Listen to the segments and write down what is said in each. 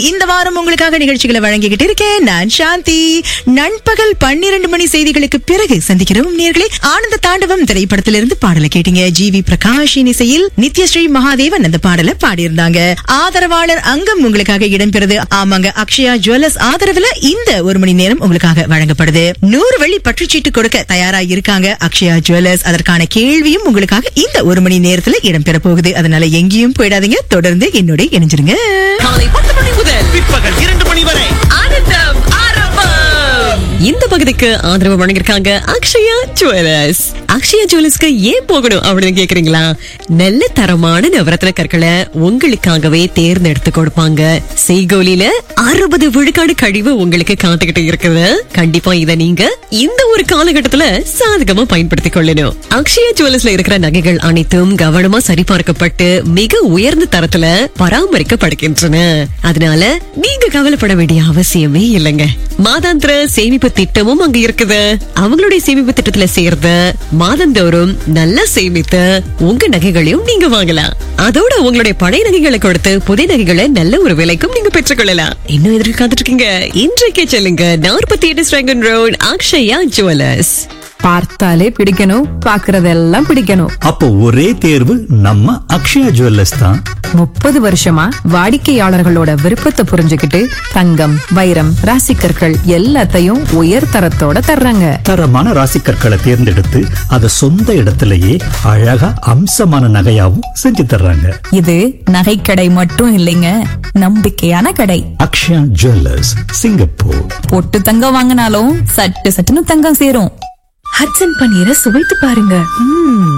இந்த வாரம் உங்களுக்காக நிகழ்ச்சிகளை வழங்கிக்கிட்டு இருக்கேன் நான் சாந்தி நண்பகல் பன்னிரண்டு மணி செய்திகளுக்கு பிறகு சந்திக்கிறோம் நேர்களே ஆனந்த தாண்டவம் திரைப்படத்திலிருந்து பாடலை கேட்டீங்க ஜி வி பிரகாஷின் இசையில் நித்யஸ்ரீ மகாதேவன் அந்த பாடலை பாடியிருந்தாங்க ஆதரவாளர் அங்கம் உங்களுக்காக இடம்பெறுது ஆமாங்க அக்ஷயா ஜுவல்லர்ஸ் ஆதரவுல இந்த ஒரு மணி நேரம் உங்களுக்காக வழங்கப்படுது நூறு வெள்ளி பற்றுச்சீட்டு கொடுக்க தயாரா இருக்காங்க அக்ஷயா ஜுவல்லர்ஸ் அதற்கான கேள்வியும் உங்களுக்காக இந்த ஒரு மணி நேரத்துல இடம்பெற போகுது அதனால எங்கேயும் போயிடாதீங்க தொடர்ந்து என்னோட இணைஞ்சிருங்க காலை பத்து மணி முதல் பிற்பகல் இரண்டு மணி வரை ஆனந்தம் ஆரம்பம் இந்த பகுதிக்கு ஆதரவு வழங்கியிருக்காங்க அக்ஷயா ஜுவல்லர்ஸ் அக்ஷயா ஜுவல்லர்ஸ்க்கு ஏன் போகணும் அப்படின்னு கேக்குறீங்களா நல்ல தரமான நவரத்ன கற்களை உங்களுக்காகவே தேர்ந்தெடுத்து கொடுப்பாங்க செய்கோலில அறுபது விழுக்காடு கழிவு உங்களுக்கு காத்துக்கிட்டு இருக்குது கண்டிப்பா இத நீங்க இந்த ஒரு காலகட்டத்துல சாதகமா பயன்படுத்திக் கொள்ளணும் அக்ஷயா ஜுவல்லர்ஸ்ல இருக்கிற நகைகள் அனைத்தும் கவனமா சரிபார்க்கப்பட்டு மிக உயர்ந்த தரத்துல பராமரிக்கப்படுகின்றன அதனால நீங்க கவலைப்பட வேண்டிய அவசியமே இல்லைங்க மாதாந்திர சேமிப்பு திட்டமும் அங்க இருக்குது அவங்களுடைய சேமிப்பு திட்டத்துல சேர்ந்து மாதந்தோறும் நல்லா சேமித்து உங்க நகைகளையும் நீங்க வாங்கலாம் அதோட உங்களுடைய பழைய நகைகளை கொடுத்து புதிய நகைகளை நல்ல ஒரு விலைக்கும் நீங்க பெற்றுக்கொள்ளலாம் இன்னும் எதிர்க்கு காத்துட்டு இருக்கீங்க இன்றைக்கே செல்லுங்க நாற்பத்தி எட்டு ஸ்ட்ராங்கன் ரோட் அக்ஷயா ஜுவல்லர்ஸ் பார்த்தாலே பிடிக்கணும் பாக்குறதெல்லாம் பிடிக்கணும் அப்போ ஒரே தேர்வு நம்ம அக்ஷயா ஜுவல்லர்ஸ் தான் முப்பது வருஷமா வாடிக்கையாளர்களோட விருப்பத்தை புரிஞ்சுக்கிட்டு தங்கம் வைரம் ராசிக்கற்கள் எல்லாத்தையும் உயர் தரத்தோட தர்றாங்க தரமான ராசிக்கற்களை தேர்ந்தெடுத்து அதை சொந்த இடத்திலேயே அழகா அம்சமான நகையாவும் செஞ்சு தர்றாங்க இது நகைக்கடை மட்டும் இல்லைங்க நம்பிக்கையான கடை அக்ஷயா ஜுவல்லர்ஸ் சிங்கப்பூர் பொட்டு தங்கம் வாங்கினாலும் சட்டு சட்டுன்னு தங்கம் சேரும் ஹட்சன் பன்னீரை சுவைத்து பாருங்க ம்ம்.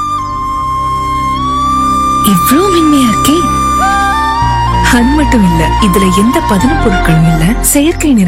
இவ்ளோ மென்மையா இருக்கே அது மட்டும் இல்ல இதுல எந்த பதன பொருட்களும் இல்ல செயற்கை நிற